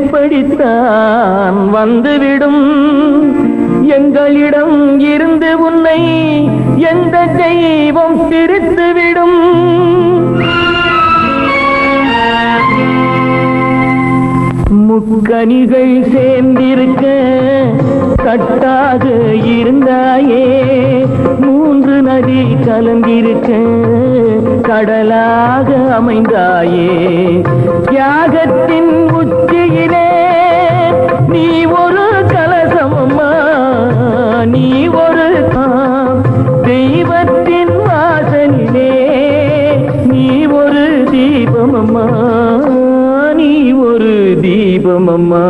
எப்படித்தான் வந்துவிடும் எங்களிடம் இருந்து உன்னை எந்த தெய்வம் பிரித்துவிடும் முக்கணிகள் சேர்ந்திருக்க கட்டாக இருந்தாயே மூன்று நதி கலந்திருக்க கடலாக அமைந்தாயே தியாகத்தின் உச்சியிலே நீ ஒரு கலசமம்மா நீ ஒரு கா- தெய்வத்தின் வாசனிலே நீ ஒரு தீபமம்மா நீ ஒரு தீபமம்மா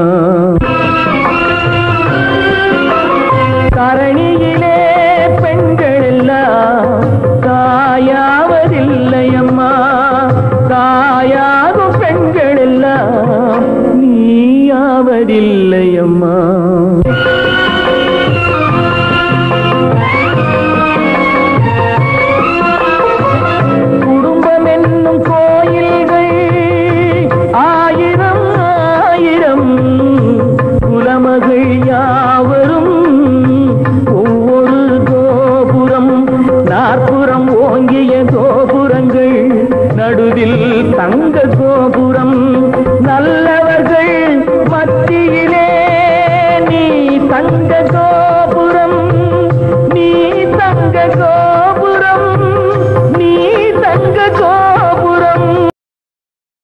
கரணியிலே பெண்கள் எல்லாம் தாயாவதில்லை அம்மா தாயாகும் பெண்கள் எல்லாம் நீயாவதில்லை அம்மா குடும்பம் என்னும் கோயில்கள் ஆயிரம் ஆயிரம் குலமகள் யாவரும் ஒவ்வொரு கோபுரம் நாற்புறம் ஓங்கிய கோபுரங்கள் நடுவில் தங்க கோபுரம் நல்லவர்கள் மத்தியிலே நீ தங்க